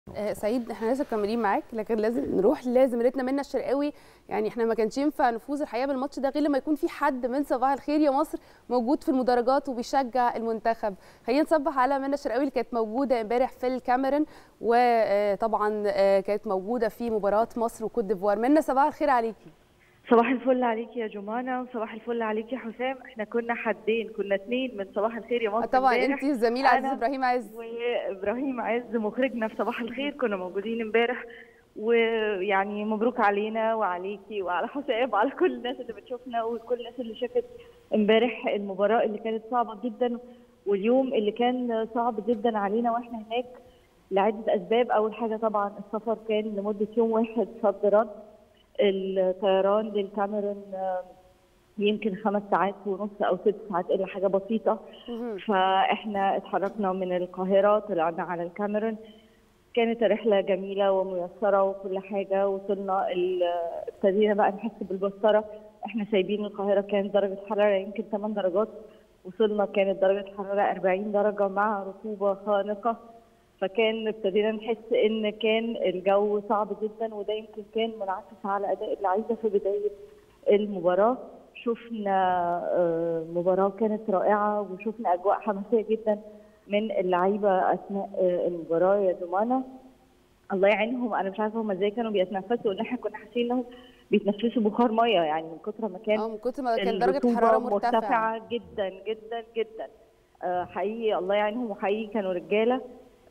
آه، سعيد احنا لسه مكملين معاك لكن لازم نروح لزميلتنا منى الشرقاوي يعني احنا ما كانش ينفع نفوز الحقيقه بالماتش ده غير لما يكون في حد من صباح الخير يا مصر موجود في المدرجات وبيشجع المنتخب خلينا نصبح على منى الشرقاوي اللي كانت موجوده امبارح في الكاميرون وطبعا كانت موجوده في مباراه مصر وكوت ديفوار منى صباح الخير عليكي صباح الفل عليكي يا جمانة وصباح الفل عليكي يا حسام احنا كنا حدين كنا اثنين من صباح الخير يا مصر طبعا امبارح. انت الزميل عزيز أنا ابراهيم عز وابراهيم عز مخرجنا في صباح الخير كنا موجودين امبارح ويعني مبروك علينا وعليكي وعلى حسام وعلى كل الناس اللي بتشوفنا وكل الناس اللي شافت امبارح المباراة اللي كانت صعبة جدا واليوم اللي كان صعب جدا علينا واحنا هناك لعدة أسباب أول حاجة طبعا السفر كان لمدة يوم واحد صد رد الطيران للكاميرون آه، يمكن خمس ساعات ونص او ست ساعات الا حاجه بسيطه مهم. فاحنا اتحركنا من القاهره طلعنا على الكاميرون كانت رحله جميله وميسره وكل حاجه وصلنا ال- ابتدينا بقى نحس بالبسطره احنا سايبين القاهره كانت درجه حراره يمكن 8 درجات وصلنا كانت درجه حراره 40 درجه مع رطوبه خانقه فكان ابتدينا نحس ان كان الجو صعب جدا وده يمكن كان منعكس على اداء اللعيبه في بدايه المباراه شفنا آه، مباراه كانت رائعه وشفنا اجواء حماسيه جدا من اللعيبه اثناء آه، المباراه يا جمانه الله يعينهم انا مش عارفه هم ازاي كانوا بيتنفسوا ان احنا كنا حاسين انهم بيتنفسوا بخار ميه يعني من كتر ما كان اه من كتر ما كان درجه الرطوبة الحراره مرتفعه مرتفعة جدا جدا جدا آه، حقيقي الله يعينهم وحقيقي كانوا رجاله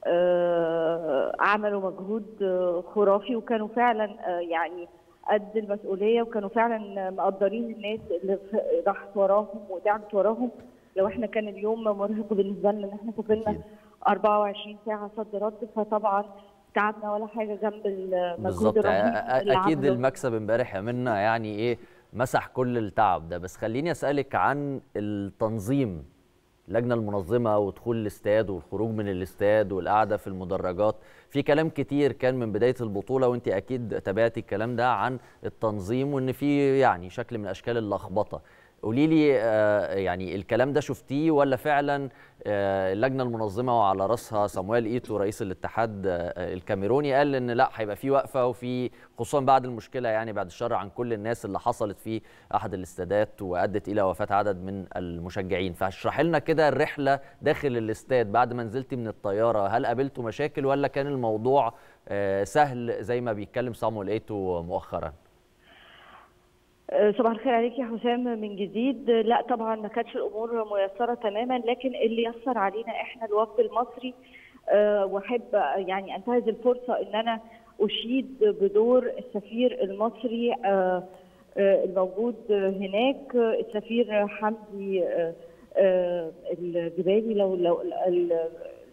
آه، عملوا مجهود آه، خرافي وكانوا فعلا آه، يعني قد المسؤوليه وكانوا فعلا مقدرين الناس اللي ف- راحت وراهم وتعبت وراهم لو احنا كان اليوم مرهق بالنسبه لنا ان احنا سافرنا أكيد. 24 ساعه صد رد فطبعا تعبنا ولا حاجه جنب المجهود بالظبط الرهيب أ- اللي اكيد عملوه. المكسب امبارح يا منى يعني ايه مسح كل التعب ده بس خليني اسالك عن التنظيم اللجنه المنظمه ودخول الاستاد والخروج من الاستاد والقعده في المدرجات في كلام كتير كان من بدايه البطوله وانت اكيد تابعتي الكلام ده عن التنظيم وان في يعني شكل من اشكال اللخبطه قولي لي آه، يعني الكلام ده شفتيه ولا فعلا آه، اللجنه المنظمه وعلى راسها صامويل ايتو رئيس الاتحاد آه، الكاميروني قال ان لا هيبقى في وقفه وفي خصوصا بعد المشكله يعني بعد الشر عن كل الناس اللي حصلت في احد الاستادات وادت الى وفاه عدد من المشجعين فاشرح لنا كده الرحله داخل الاستاد بعد ما نزلتي من الطياره هل قابلتوا مشاكل ولا كان الموضوع آه، سهل زي ما بيتكلم صامويل ايتو مؤخرا آه، صباح الخير عليك يا حسام من جديد آه، لا طبعا ما كانتش الامور ميسره تماما لكن اللي يسر علينا احنا الوفد المصري آه، واحب آه، يعني انتهز الفرصه ان انا اشيد بدور السفير المصري آه، آه، الموجود هناك آه، السفير حمدي آه، آه، الجبالي لو لو ال-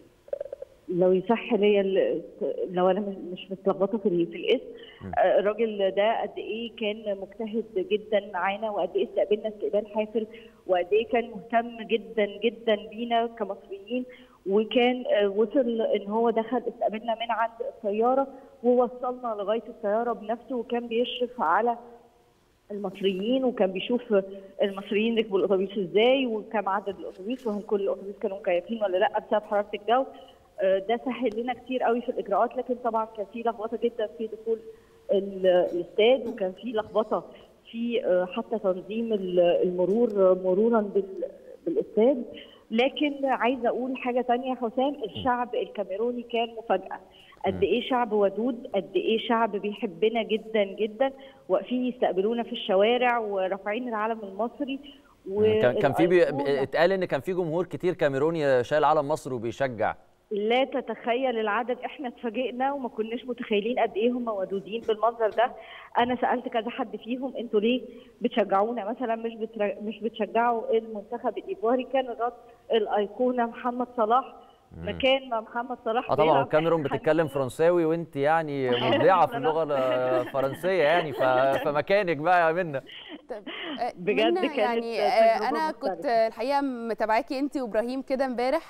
لو يصح ليا ال- لو انا مش متلخبطه في ال- في الاسم آه، الراجل ده قد ايه كان مجتهد جدا معانا وقد ايه استقبلنا استقبال حافل وقد ايه كان مهتم جدا جدا بينا كمصريين وكان آه، وصل ان هو دخل استقبلنا من عند الطياره ووصلنا لغايه الطياره بنفسه وكان بيشرف على المصريين وكان بيشوف المصريين ركبوا الاتوبيس ازاي وكم عدد الاتوبيس وهل كل الاتوبيس كانوا مكيفين ولا لا بسبب حراره الجو آه، ده سهل لنا كتير قوي في الاجراءات لكن طبعا كان في لخبطه جدا في دخول ال- الاستاد وكان في لخبطه في آه، حتى تنظيم ال- المرور مرورا بال- بالاستاد لكن عايزه اقول حاجه تانية يا حسام الشعب الكاميروني كان مفاجاه قد ايه شعب ودود قد ايه شعب بيحبنا جدا جدا واقفين يستقبلونا في الشوارع ورافعين العلم المصري كان كان في بي... والأيقونة- اتقال ان كان في جمهور كتير كاميروني شايل علم مصر وبيشجع لا تتخيل العدد احنا اتفاجئنا وما كناش متخيلين قد ايه هم ودودين بالمنظر ده انا سالت كذا حد فيهم انتوا ليه بتشجعونا مثلا مش بتر... مش بتشجعوا المنتخب الايفواري كان الرد الايقونه محمد صلاح مكان ما محمد صلاح اه طبعا بيلعب الكاميرون إحنا بتتكلم هنكون- فرنساوي وانت يعني مبدعه في اللغه الفرنسيه يعني ف... فمكانك بقى يا منى طب آه، بجد منى كانت يعني تجربة آه، انا مختلفة. كنت الحقيقه متابعاكي انت وابراهيم كده امبارح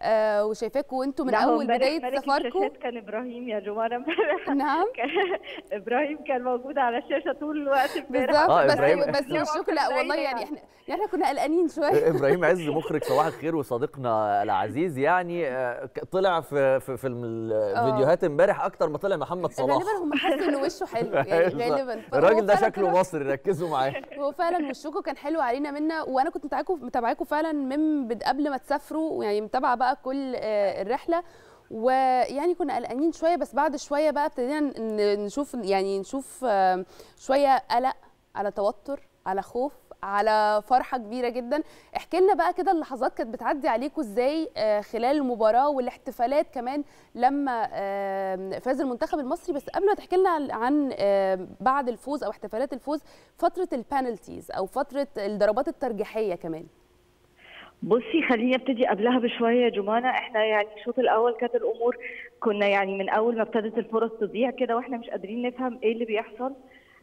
آه وشايفاكم وانتم من لا، هو اول امبارح بدايه ملك سفركم الشاشات كان ابراهيم يا جمانه امبارح نعم كان- ابراهيم كان موجود على الشاشه طول الوقت امبارح بالظبط آه، بس إبراهيم- بس وشكم لا والله يعني احنا يعني احنا كنا قلقانين شويه ابراهيم عز مخرج صباح الخير وصديقنا العزيز يعني آه، ك- طلع في في, في الفيديوهات امبارح اكتر ما طلع محمد صلاح غالبا هم حسوا ان وشه حلو يعني غالبا فهو الراجل ده فعلاً شكله طلع- مصري ركزوا معاه هو فعلا وشكم كان حلو علينا منا وانا كنت متابعاكم متابعاكم فعلا من بد- قبل ما تسافروا يعني متابعه بقى كل آه، الرحله ويعني كنا قلقانين شويه بس بعد شويه بقى ابتدينا ن- نشوف يعني نشوف آه، شويه قلق على توتر على خوف على فرحه كبيره جدا احكي لنا بقى كده اللحظات كانت بتعدي عليكم ازاي آه، خلال المباراه والاحتفالات كمان لما آه، فاز المنتخب المصري بس قبل ما تحكي لنا عن- عن آه، بعد الفوز او احتفالات الفوز فتره البانلتيز او فتره الضربات الترجيحيه كمان بصي خليني ابتدي قبلها بشويه يا جمانه احنا يعني الشوط الاول كانت الامور كنا يعني من اول ما ابتدت الفرص تضيع كده واحنا مش قادرين نفهم ايه اللي بيحصل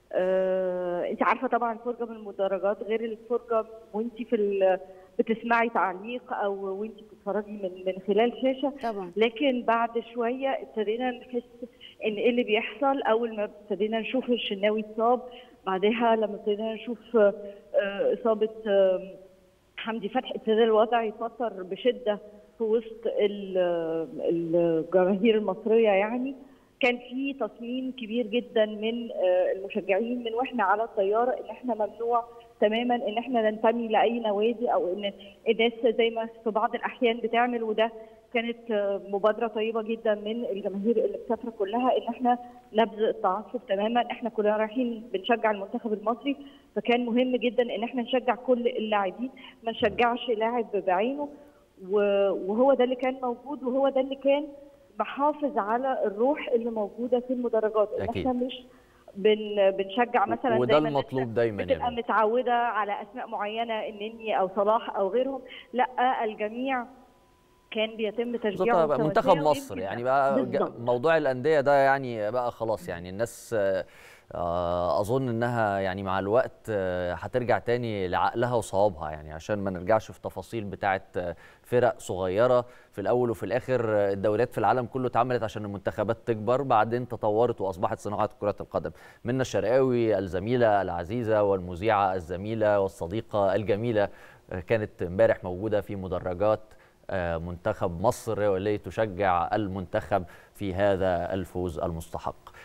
اه انت عارفه طبعا الفرجه من المدرجات غير الفرجه وانت في ال- بتسمعي تعليق او وانت بتتفرجي من من خلال شاشه طبعا لكن بعد شويه ابتدينا نحس ان ايه اللي بيحصل اول ما ابتدينا نشوف الشناوي اتصاب بعدها لما ابتدينا نشوف آه، آه، اصابه آه، حمدي فتحي ابتدى الوضع يتوتر بشده في وسط ال- الجماهير المصريه يعني كان في تصميم كبير جدا من آه، المشجعين من واحنا على الطياره ان احنا ممنوع تماما ان احنا ننتمي لاي نوادي او ان الناس زي ما في بعض الاحيان بتعمل وده كانت آه، مبادره طيبه جدا من الجماهير اللي مسافره كلها ان احنا نبذ التعصب تماما احنا كلنا رايحين بنشجع المنتخب المصري فكان مهم جدا ان احنا نشجع كل اللاعبين ما نشجعش لاعب بعينه و- وهو ده اللي كان موجود وهو ده اللي كان محافظ على الروح اللي موجوده في المدرجات ان أكيد. احنا مش بن بنشجع مثلا وده زي ما الناس المطلوب دايما بتبقى يعني متعوده على اسماء معينه النني او صلاح او غيرهم لا الجميع كان بيتم تشجيعه بالظبط بقى منتخب متوازية مصر ويمكن- يعني بقى ج- بالظبط. موضوع الانديه ده يعني بقى خلاص يعني الناس آه، آه، اظن انها يعني مع الوقت آه، هترجع تاني لعقلها وصوابها يعني عشان ما نرجعش في تفاصيل بتاعه آه، فرق صغيره في الاول وفي الاخر آه، الدوريات في العالم كله اتعملت عشان المنتخبات تكبر بعدين تطورت واصبحت صناعه كره القدم منا الشرقاوي الزميله العزيزه والمذيعه الزميله والصديقه الجميله آه، كانت امبارح موجوده في مدرجات آه، منتخب مصر والتي تشجع المنتخب في هذا الفوز المستحق